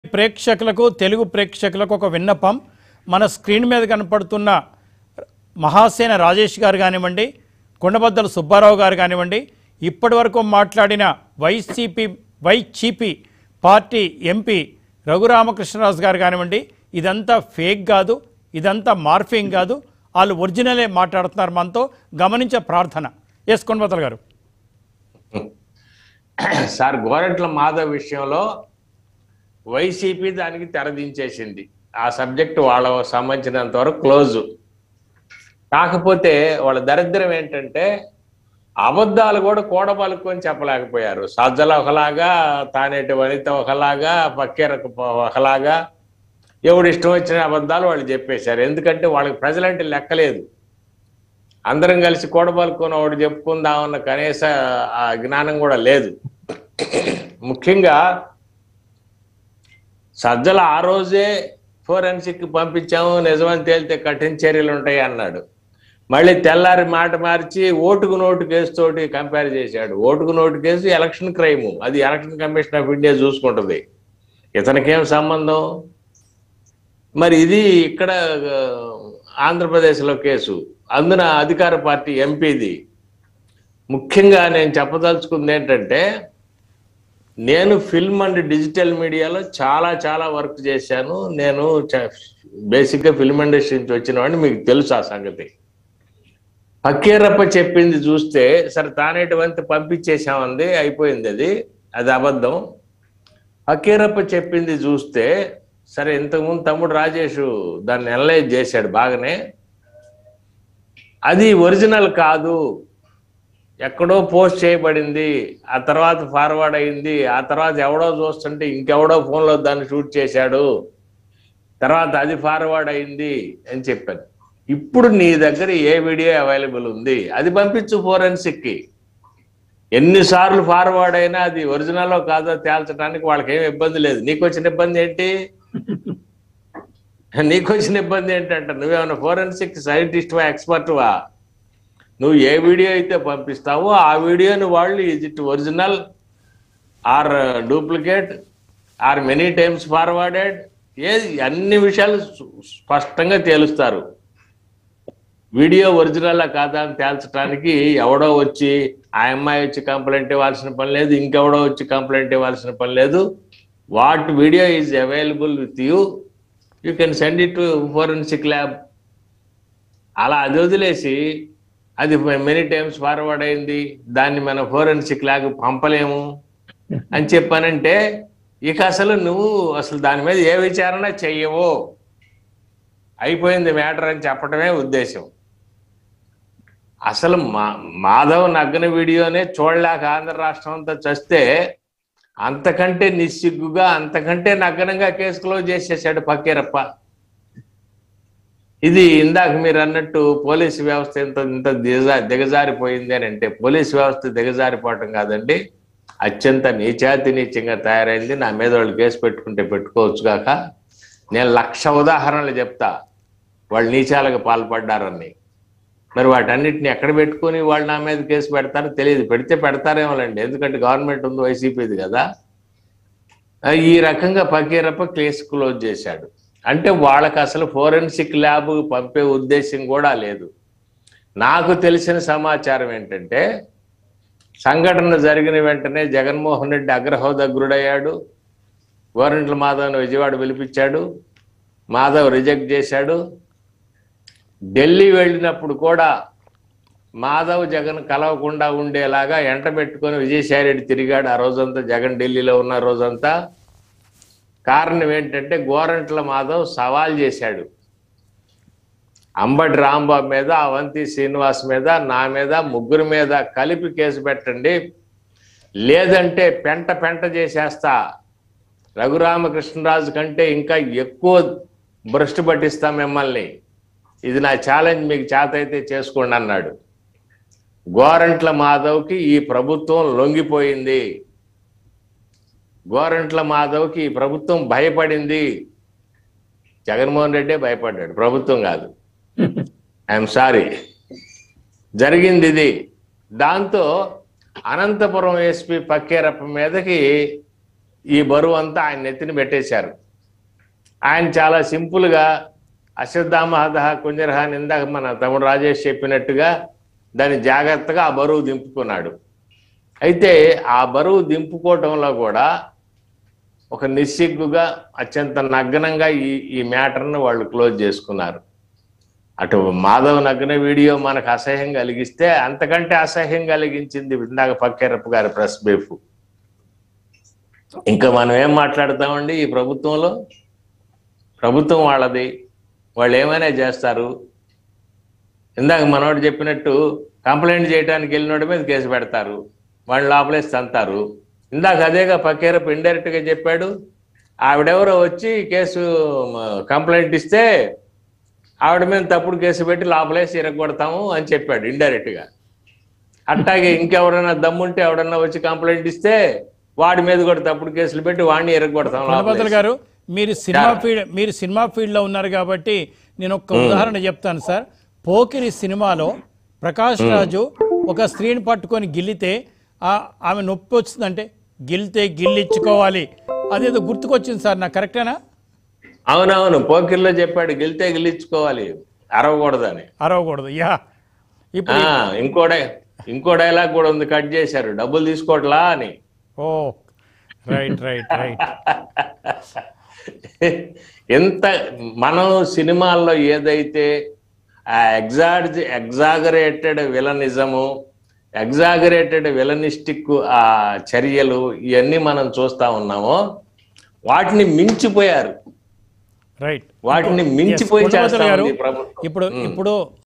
ప్రేక్షకులకు తెలుగు ప్రేక్షకులకు ఒక విన్నపం మన స్క్రీన్ మీద కనపడుతున్న మహాసేన రాజేష్ గారు కానివ్వండి కొండబద్దల సుబ్బారావు గారు కానివ్వండి ఇప్పటివరకు మాట్లాడిన వైసీపీ వైచీపీ పార్టీ ఎంపీ రఘురామకృష్ణరాజు గారు కానివ్వండి ఇదంతా ఫేక్ కాదు ఇదంతా మార్ఫింగ్ కాదు వాళ్ళు ఒరిజినలే మాట్లాడుతున్నారు మనతో గమనించే ప్రార్థన ఎస్ కొండబద్దల గారు సార్ గోరెంట్ల మాధవ్ విషయంలో వైసీపీ దానికి తెరదించేసింది ఆ సబ్జెక్ట్ వాళ్ళ సంబంధించినంత వరకు క్లోజ్ కాకపోతే వాళ్ళ దరిద్రం ఏంటంటే అబద్ధాలు కూడా కూడబలుకొని చెప్పలేకపోయారు సజ్జల ఒకలాగా తానేటి వనిత ఒకలాగా పక్కేర ఒకలాగా ఎవడు ఇష్టం వచ్చిన అబద్ధాలు వాళ్ళు చెప్పేశారు ఎందుకంటే వాళ్ళకి ప్రజలంటే లెక్కలేదు అందరం కలిసి కూడబలుకొని ఒకటి చెప్పుకుందామన్న కనీస ఆ జ్ఞానం కూడా లేదు ముఖ్యంగా సజ్జల ఆ రోజే ఫోరెన్సిక్ పంపించాము నిజమని తేలితే కఠిన చర్యలు ఉంటాయి అన్నాడు మళ్ళీ తెల్లారి మాట మార్చి ఓటుకు నోటు కేసు తోటి కంపేర్ చేశాడు ఓటుకు నోటు కేసు ఎలక్షన్ క్రైమ్ అది ఎలక్షన్ కమిషన్ ఆఫ్ ఇండియా చూసుకుంటుంది ఇతనికేం సంబంధం మరి ఇది ఇక్కడ ఆ, ఆంధ్రప్రదేశ్లో కేసు అందున అధికార పార్టీ ఎంపీది ముఖ్యంగా నేను చెప్పదలుచుకుంది ఏంటంటే నేను ఫిల్మ్ అండ్ డిజిటల్ మీడియాలో చాలా చాలా వర్క్ చేశాను నేను బేసిక్గా ఫిల్మ్ ఇండస్ట్రీ నుంచి వచ్చిన వాడిని మీకు తెలుసు ఆ సంగతి పక్కీరప్ప చెప్పింది చూస్తే సరే తానేటువంటి పంపించేసామంది అయిపోయింది అది అది అబద్ధం పక్కీరప్ప చెప్పింది చూస్తే సరే ఇంతకుముందు తమ్ముడు రాజేష్ దాన్ని అనలైజ్ చేశాడు బాగానే అది ఒరిజినల్ కాదు ఎక్కడో పోస్ట్ చేయబడింది ఆ తర్వాత ఫార్వర్డ్ అయింది ఆ తర్వాత ఎవడో చూస్తుంటే ఇంకెవడో ఫోన్లో దాన్ని షూట్ చేశాడు తర్వాత అది ఫార్వర్డ్ అయింది అని చెప్పాను ఇప్పుడు నీ దగ్గర ఏ వీడియో అవైలబుల్ ఉంది అది పంపించు ఫోరెన్సిక్ కి ఎన్నిసార్లు ఫార్వర్డ్ అయినా అది ఒరిజినల్ కాదో తేల్చడానికి వాళ్ళకి ఏం ఇబ్బంది లేదు నీకు వచ్చిన ఇబ్బంది ఏంటి నీకు వచ్చిన ఇబ్బంది ఏంటంటే నువ్వేమైనా ఫోరెన్సిక్ సైంటిస్ట్ వా ఎక్స్పర్ట్ వా నువ్వు ఏ వీడియో అయితే పంపిస్తావో ఆ వీడియోని వాళ్ళు is it original or duplicate or many times forwarded ఏది అన్ని విషయాలు సు- స్పష్టంగా తేలుస్తారు వీడియో ఒరిజినల్ కాదా అని తేల్చడానికి ఎవడో వచ్చి ఆ అమ్మాయి వచ్చి కంప్లైంట్ ఇవ్వాల్సిన పని లేదు ఇంకెవడో వచ్చి కంప్లైంట్ ఇవ్వాల్సిన పని లేదు what video is available with you you can send it to forensic lab అలా అది వదిలేసి అది మెనీ టైమ్స్ ఫార్వర్డ్ అయింది దాన్ని మన ఫోరెన్సిక్ ల్యాబ్ పంపలేము అని చెప్పానంటే ఇక అసలు నువ్వు అసలు దాని మీద ఏ విచారణ చెయ్యవు అయిపోయింది మ్యాటర్ అని చెప్పడమే ఉద్దేశం అసలు మా మాధవ్ నగ్గన వీడియోనే చూడలేక ఆంధ్ర రాష్ట్రం అంతా చస్తే అంతకంటే నిస్సిగ్గుగా అంతకంటే నగ్గనంగా కేసు క్లోజ్ చేసేసాడు పక్కీరప్ప ఇది ఇందాక మీరు అన్నట్టు పోలీసు వ్యవస్థ ఇంత ఇంత దిగజా దిగజారిపోయింది అని అంటే పోలీసు వ్యవస్థ దిగజారిపోవటం కాదండి అత్యంత నీచాతి నీచంగా తయారైంది నా మీద వాళ్ళు కేసు పెట్టుకుంటే పెట్టుకోవచ్చు కాక నేను లక్ష ఉదాహరణలు చెప్తా వాళ్ళు నీచాలకు పాల్పడ్డారని మరి వాటన్నిటిని ఎక్కడ పెట్టుకొని వాళ్ళు నా మీద కేసు పెడతారో తెలియదు పెడితే పెడతారేమోలండి ఎందుకంటే గవర్నమెంట్ ఉంది వైసీపీది కదా ఆ, ఈ రకంగా పకీరప్ప కేసు క్లోజ్ చేశాడు అంటే వాళ్ళకి అసలు ఫోరెన్సిక్ ల్యాబ్ పంపే ఉద్దేశం కూడా లేదు నాకు తెలిసిన సమాచారం ఏంటంటే సంఘటన జరిగిన వెంటనే జగన్మోహన్ రెడ్డి అగ్రహోదగ్రుడయ్యాడు గోరంట్ల మాధవ్ని విజయవాడ పిలిపించాడు మాధవ్ రిజెక్ట్ చేశాడు ఢిల్లీ వెళ్ళినప్పుడు కూడా మాధవ్ జగన్ కలవకుండా ఉండేలాగా ఎంట పెట్టుకొని విజయసాయి రెడ్డి తిరిగాడు ఆ రోజంతా జగన్ ఢిల్లీలో ఉన్న రోజంతా కారణం ఏంటంటే గోరంట్ల మాధవ్ సవాల్ చేశాడు అంబటి రాంబాబు మీద అవంతి శ్రీనివాస్ మీద నా మీద ముగ్గురు మీద కలిపి కేసు పెట్టండి లేదంటే పెంట పెంట చేసేస్తా రఘురామకృష్ణరాజు కంటే ఇంకా ఎక్కువ భ్రష్టు పట్టిస్తా మిమ్మల్ని ఇది నా ఛాలెంజ్ మీకు చేత అయితే చేసుకోండి అన్నాడు గోరంట్ల మాధవ్కి ఈ ప్రభుత్వం లొంగిపోయింది గోరంట్ల మాధవ్కి ఈ ప్రభుత్వం భయపడింది జగన్మోహన్ రెడ్డే భయపడ్డాడు ప్రభుత్వం కాదు ఐఎమ్ సారీ జరిగింది ఇది దాంతో అనంతపురం ఎస్పీ పక్కేరప్ప మీదకి ఈ బరువు అంతా ఆయన నెత్తిన పెట్టేశారు ఆయన చాలా సింపుల్గా అశ్వత్థామహదహ కుంజరహ అని ఇందాక మన తమ్ముడు రాజేష్ చెప్పినట్టుగా దాన్ని జాగ్రత్తగా ఆ బరువు దింపుకున్నాడు అయితే ఆ బరువు దింపుకోవటంలో కూడా ఒక నిస్సిగ్గుగా అత్యంత నగ్నంగా ఈ ఈ మ్యాటర్ను వాళ్ళు క్లోజ్ చేసుకున్నారు అటు మాధవ్ నగ్న వీడియో మనకు అసహ్యం కలిగిస్తే అంతకంటే అసహ్యం కలిగించింది ఇందాక పక్కేరప్ప గారి ప్రెస్ బీఫ్ ఇంకా మనం ఏం మాట్లాడతామండి ఈ ప్రభుత్వంలో ప్రభుత్వం వాళ్ళది వాళ్ళు ఏమైనా చేస్తారు ఇందాక మనోడు చెప్పినట్టు కంప్లైంట్ చేయడానికి వెళ్ళినోడి మీద కేసు పెడతారు వాళ్ళు లోపలేసి తంతారు ఇందాక అదేగా పక్కేరపు ఇండైరెక్ట్ గా చెప్పాడు ఆవిడెవరో వచ్చి కేసు మ, కంప్లైంట్ ఇస్తే ఆవిడ మీద తప్పుడు కేసు పెట్టి లోపలేసి ఇరగొడతాము అని చెప్పాడు ఇండైరెక్ట్ గా అట్లాగే ఇంకెవరైనా దమ్ముంటే ఎవడన్నా వచ్చి కంప్లైంట్ ఇస్తే వాడి మీద కూడా తప్పుడు కేసులు పెట్టి వాడిని ఇరగొడతాం కొండబద్దలు లోపలేసి. గారు మీరు సినిమా ఫీల్డ్ మీరు సినిమా ఫీల్డ్లో ఉన్నారు కాబట్టి నేను ఒక ఉదాహరణ చెప్తాను సార్ పోకిరి సినిమాలో ప్రకాష్ రాజు ఒక స్త్రీని పట్టుకొని గిల్లితే ఆ- ఆమె నొప్పి వచ్చిందంటే గిల్లితే గిల్లిచ్చుకోవాలి అదేదో గుర్తుకొచ్చింది సార్ నాకు కరెక్టేనా అవునవును పోకిర్లో చెప్పాడు గెలితే గెలిచుకోవాలి అరవకూడదని అరవకూడదు యా ఇప్పుడు ఆ, ఇంకో డై ఇంకో డైలాగ్ కూడా ఉంది కట్ చేశారు డబ్బులు తీసుకోవట్లా అని ఓ రైట్ రైట్ రైట్ ఎంత మనం సినిమాల్లో ఏదైతే ఆ ఎగ్జాజ్ ఎగ్జాగరేటెడ్ విలనిజము ఎగ్జాగరేటెడ్ విలనిస్టిక్ ఆ చర్యలు ఇవన్నీ మనం చూస్తా ఉన్నామో వాటిని మించిపోయారు రైట్ వాటిని మించిపోయి చేస్తా గారు ఉంది ఈ ప్రభుత్వం ఇప్పుడు ఇప్పుడు